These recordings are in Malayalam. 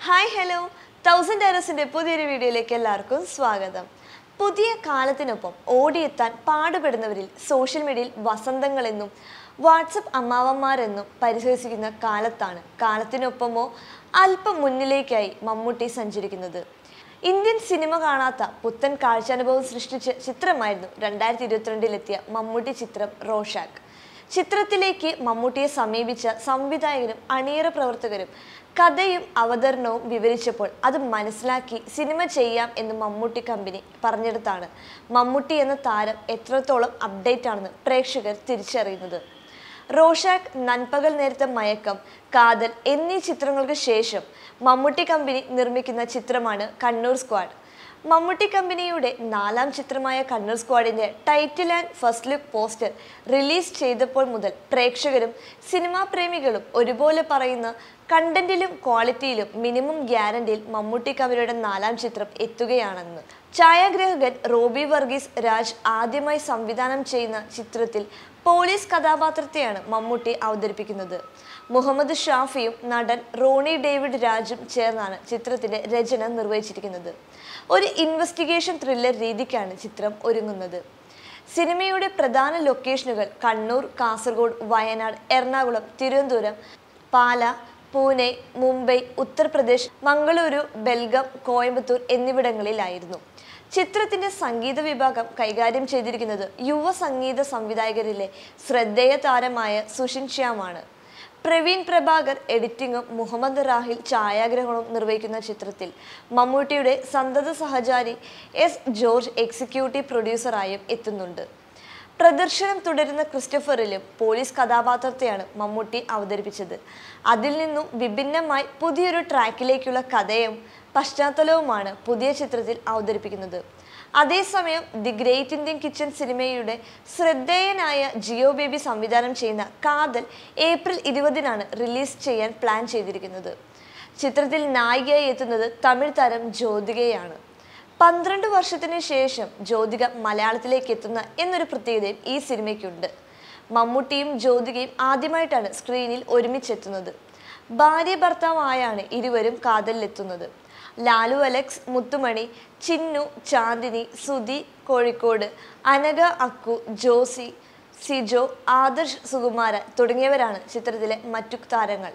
ഹായ് ഹലോ തൗസൻഡ് ടെറസിന്റെ പുതിയൊരു വീഡിയോയിലേക്ക് എല്ലാവർക്കും സ്വാഗതം പുതിയ കാലത്തിനൊപ്പം ഓടിയെത്താൻ പാടുപെടുന്നവരിൽ സോഷ്യൽ മീഡിയയിൽ വസന്തങ്ങളെന്നും വാട്സപ്പ് അമ്മാവന്മാരെന്നും പരിഹസിക്കുന്ന കാലത്താണ് കാലത്തിനൊപ്പമോ അല്പം മുന്നിലേക്കായി മമ്മൂട്ടി സഞ്ചരിക്കുന്നത് ഇന്ത്യൻ സിനിമ കാണാത്ത പുത്തൻ കാഴ്ചാനുഭവം സൃഷ്ടിച്ച ചിത്രമായിരുന്നു രണ്ടായിരത്തി ഇരുപത്തിരണ്ടിലെത്തിയ മമ്മൂട്ടി ചിത്രം റോഷാക്ക് ചിത്രത്തിലേക്ക് മമ്മൂട്ടിയെ സമീപിച്ച സംവിധായകരും അണിയറ പ്രവർത്തകരും കഥയും അവതരണവും വിവരിച്ചപ്പോൾ അത് മനസ്സിലാക്കി സിനിമ ചെയ്യാം എന്ന് മമ്മൂട്ടി കമ്പനി പറഞ്ഞെടുത്താണ് മമ്മൂട്ടി എന്ന താരം എത്രത്തോളം അപ്ഡേറ്റ് ആണെന്ന് പ്രേക്ഷകർ തിരിച്ചറിയുന്നത് റോഷാക്ക് നൻപകൽ നേരത്തെ മയക്കം കാതൽ എന്നീ ചിത്രങ്ങൾക്ക് ശേഷം മമ്മൂട്ടി കമ്പനി നിർമ്മിക്കുന്ന ചിത്രമാണ് കണ്ണൂർ സ്ക്വാഡ് മമ്മൂട്ടി കമ്പനിയുടെ നാലാം ചിത്രമായ കണ്ണൂർ സ്ക്വാഡിന്റെ title and first look poster release ചെയ്തപ്പോൾ മുതൽ പ്രേക്ഷകരും സിനിമാ പ്രേമികളും ഒരുപോലെ പറയുന്ന കണ്ടന്റിലും ക്വാളിറ്റിയിലും മിനിമം ഗ്യാരണ്ടിയിൽ മമ്മൂട്ടി കമ്പനിയുടെ നാലാം ചിത്രം എത്തുകയാണെന്ന് ഛായാഗ്രാഹകൻ റോബി വർഗീസ് രാജ് ആദ്യമായി സംവിധാനം ചെയ്യുന്ന ചിത്രത്തിൽ പോലീസ് കഥാപാത്രത്തെയാണ് മമ്മൂട്ടി അവതരിപ്പിക്കുന്നത് മുഹമ്മദ് ഷാഫിയും നടൻ റോണി ഡേവിഡ് രാജും ചേർന്നാണ് ചിത്രത്തിന്റെ രചന നിർവഹിച്ചിരിക്കുന്നത് ഒരു ഇൻവെസ്റ്റിഗേഷൻ ത്രില്ലർ രീതിക്കാണ് ചിത്രം ഒരുങ്ങുന്നത് സിനിമയുടെ പ്രധാന ലൊക്കേഷനുകൾ കണ്ണൂർ കാസർഗോഡ് വയനാട് എറണാകുളം തിരുവനന്തപുരം പാല പൂനെ മുംബൈ ഉത്തർപ്രദേശ് മംഗളൂരു ബെൽഗം കോയമ്പത്തൂർ എന്നിവിടങ്ങളിലായിരുന്നു ചിത്രത്തിന്റെ സംഗീത വിഭാഗം കൈകാര്യം ചെയ്തിരിക്കുന്നത് യുവ സംഗീത സംവിധായകരിലെ ശ്രദ്ധേയ താരമായ സുഷിൻ ശ്യാമാണ് പ്രവീൺ പ്രഭാകർ എഡിറ്റിംഗും മുഹമ്മദ് റാഹിൽ ഛായാഗ്രഹണവും നിർവഹിക്കുന്ന ചിത്രത്തിൽ മമ്മൂട്ടിയുടെ സന്തത സഹചാരി എസ് ജോർജ് എക്സിക്യൂട്ടീവ് പ്രൊഡ്യൂസറായും എത്തുന്നുണ്ട് പ്രദർശനം തുടരുന്ന ക്രിസ്റ്റഫറിലും പോലീസ് കഥാപാത്രത്തെയാണ് മമ്മൂട്ടി അവതരിപ്പിച്ചത് അതിൽ നിന്നും വിഭിന്നമായി പുതിയൊരു ട്രാക്കിലേക്കുള്ള കഥയും പശ്ചാത്തലവുമാണ് പുതിയ ചിത്രത്തിൽ അവതരിപ്പിക്കുന്നത് അതേസമയം ദി ഗ്രേറ്റ് ഇന്ത്യൻ കിച്ചൺ സിനിമയുടെ ശ്രദ്ധേയനായ ജിയോ ബേബി സംവിധാനം ചെയ്യുന്ന കാതൽ ഏപ്രിൽ ഇരുപതിനാണ് റിലീസ് ചെയ്യാൻ പ്ലാൻ ചെയ്തിരിക്കുന്നത് ചിത്രത്തിൽ നായികയായി എത്തുന്നത് തമിഴ് താരം ജ്യോതികയാണ് പന്ത്രണ്ട് വർഷത്തിന് ശേഷം ജ്യോതിക മലയാളത്തിലേക്ക് എത്തുന്ന എന്നൊരു പ്രത്യേകതയും ഈ സിനിമയ്ക്കുണ്ട് മമ്മൂട്ടിയും ജ്യോതികയും ആദ്യമായിട്ടാണ് സ്ക്രീനിൽ ഒരുമിച്ചെത്തുന്നത് ഭാര്യ ഭർത്താവായാണ് ഇരുവരും കാതലിലെത്തുന്നത് ലാലു അലക്സ് മുത്തുമണി ചിന്നു ചാന്ദിനി സുധി കോഴിക്കോട് അനഘ അക്കു ജോസി സിജോ ആദർശ് സുകുമാരൻ തുടങ്ങിയവരാണ് ചിത്രത്തിലെ മറ്റു താരങ്ങൾ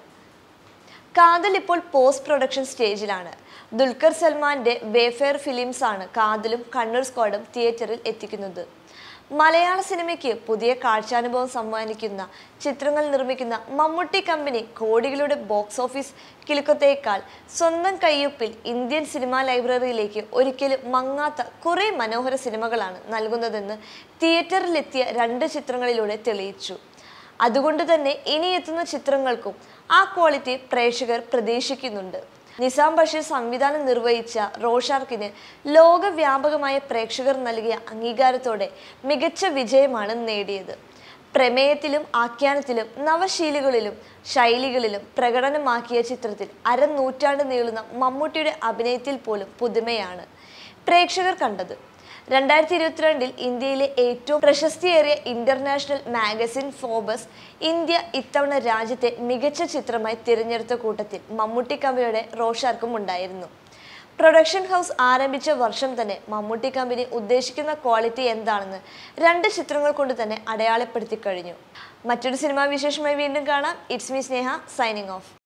കാതൽ ഇപ്പോൾ പോസ്റ്റ് പ്രൊഡക്ഷൻ സ്റ്റേജിലാണ് ദുൽഖർ സൽമാന്റെ വേഫെയർ ഫിലിംസ് ആണ് കാതലും കണ്ണൂർ സ്ക്വാഡും തിയേറ്ററിൽ എത്തിക്കുന്നത് മലയാള സിനിമയ്ക്ക് പുതിയ കാഴ്ചാനുഭവം സമ്മാനിക്കുന്ന ചിത്രങ്ങൾ നിർമ്മിക്കുന്ന മമ്മൂട്ടി കമ്പനി കോടികളുടെ ബോക്സ് ഓഫീസ് കിലുക്കത്തേക്കാൾ സ്വന്തം കയ്യൊപ്പിൽ ഇന്ത്യൻ സിനിമാ ലൈബ്രറിയിലേക്ക് ഒരിക്കലും മങ്ങാത്ത കുറേ മനോഹര സിനിമകളാണ് നൽകുന്നതെന്ന് തിയേറ്ററിലെത്തിയ രണ്ട് ചിത്രങ്ങളിലൂടെ തെളിയിച്ചു അതുകൊണ്ട് തന്നെ ഇനി എത്തുന്ന ചിത്രങ്ങൾക്കും ആ ക്വാളിറ്റി പ്രേക്ഷകർ പ്രതീക്ഷിക്കുന്നുണ്ട് നിസാം ബഷീർ സംവിധാനം നിർവഹിച്ച റോഷാർക്കിന് ലോകവ്യാപകമായ പ്രേക്ഷകർ നൽകിയ അംഗീകാരത്തോടെ മികച്ച വിജയമാണ് നേടിയത് പ്രമേയത്തിലും ആഖ്യാനത്തിലും നവശീലുകളിലും ശൈലികളിലും പ്രകടനമാക്കിയ ചിത്രത്തിൽ അരനൂറ്റാണ്ട് നീളുന്ന മമ്മൂട്ടിയുടെ അഭിനയത്തിൽ പോലും പുതുമയാണ് പ്രേക്ഷകർ കണ്ടത് രണ്ടായിരത്തി ഇരുപത്തിരണ്ടിൽ ഇന്ത്യയിലെ ഏറ്റവും പ്രശസ്തിയേറിയ ഇന്റർനാഷണൽ മാഗസിൻ ഫോബസ് ഇന്ത്യ ഇത്തവണ രാജ്യത്തെ മികച്ച ചിത്രമായി തിരഞ്ഞെടുത്ത കൂട്ടത്തിൽ മമ്മൂട്ടി കമ്പനിയുടെ റോഷാർക്കും ഉണ്ടായിരുന്നു പ്രൊഡക്ഷൻ ഹൗസ് ആരംഭിച്ച വർഷം തന്നെ മമ്മൂട്ടി കമ്പനി ഉദ്ദേശിക്കുന്ന ക്വാളിറ്റി എന്താണെന്ന് രണ്ട് ചിത്രങ്ങൾ കൊണ്ട് തന്നെ അടയാളപ്പെടുത്തി കഴിഞ്ഞു മറ്റൊരു സിനിമാ വിശേഷമായി വീണ്ടും കാണാം it's me Sneha signing of